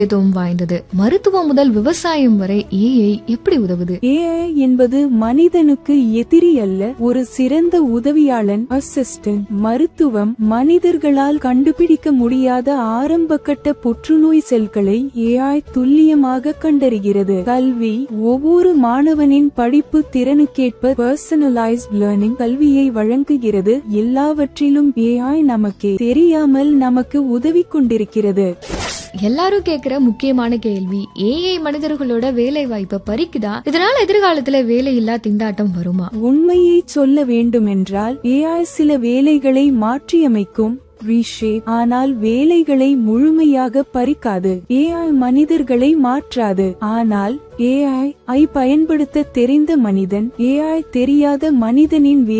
முக்கியத்துவம் வாய்ந்தது மருத்துவம் முதல் விவசாயம் வரை ஏஐ எப்படி உதவுது ஏஐ என்பது மனிதனுக்கு எதிரி அல்ல ஒரு சிறந்த உதவியாளன் அசிஸ்டன்ட் மருத்துவம் மனிதர்களால் கண்டுபிடிக்க முடியாத ஆரம்பகட்ட புற்றுநோய் செல்களை ஏஐ துல்லியமாக கண்டறிகிறது கல்வி ஒவ்வொரு மாணவனின் படிப்பு திறனுக்கேற்ப பர்சனலைஸ்ட் லேர்னிங் கல்வியை வழங்குகிறது எல்லாவற்றிலும் ஏஐ நமக்கே தெரியாமல் நமக்கு உதவி கொண்டிருக்கிறது எல்லாரும் கேக்குற முக்கியமான கேள்வி ஏஐ மனிதர்களோட வேலை வாய்ப்பை பறிக்குதா இதனால எதிர்காலத்துல வேலையில்லா திண்டாட்டம் வருமா உண்மையை சொல்ல வேண்டுமென்றால் ஏஐ சில வேலைகளை மாற்றியமைக்கும் reshape, ஆனால் வேலைகளை முழுமையாக பறிக்காது ஏஐ மனிதர்களை மாற்றாது ஆனால் ஏஐ ஐ பயன்படுத்த தெரிந்த மனிதன் ஏஐ தெரியாத மனிதனின்